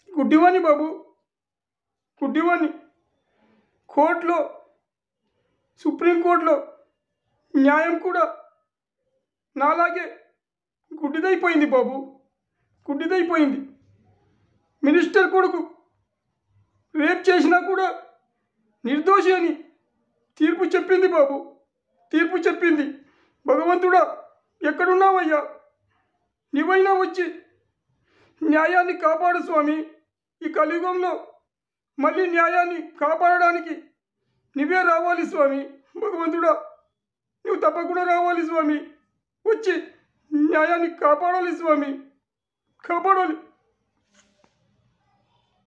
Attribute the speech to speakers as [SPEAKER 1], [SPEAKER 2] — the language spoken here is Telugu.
[SPEAKER 1] గుడ్డివాణి బాబు గుడ్డివాణి కోర్టులో సుప్రీంకోర్టులో న్యాయం కూడా నాలాగే గుడ్డిదైపోయింది బాబు గుడ్డిదైపోయింది మినిస్టర్ కొడుకు రేప్ చేసినా కూడా నిర్దోషి అని తీర్పు చెప్పింది బాబు తీర్పు చెప్పింది భగవంతుడా ఎక్కడున్నావయ్యా నీవైనా వచ్చి న్యాయాన్ని కాపాడు స్వామి ఈ కలియుగంలో మళ్ళీ న్యాయాన్ని కాపాడడానికి నువ్వే రావాలి స్వామి భగవంతుడా నువ్వు తప్పకుండా రావాలి స్వామి వచ్చి న్యాయాన్ని కాపాడాలి స్వామి కాపాడాలి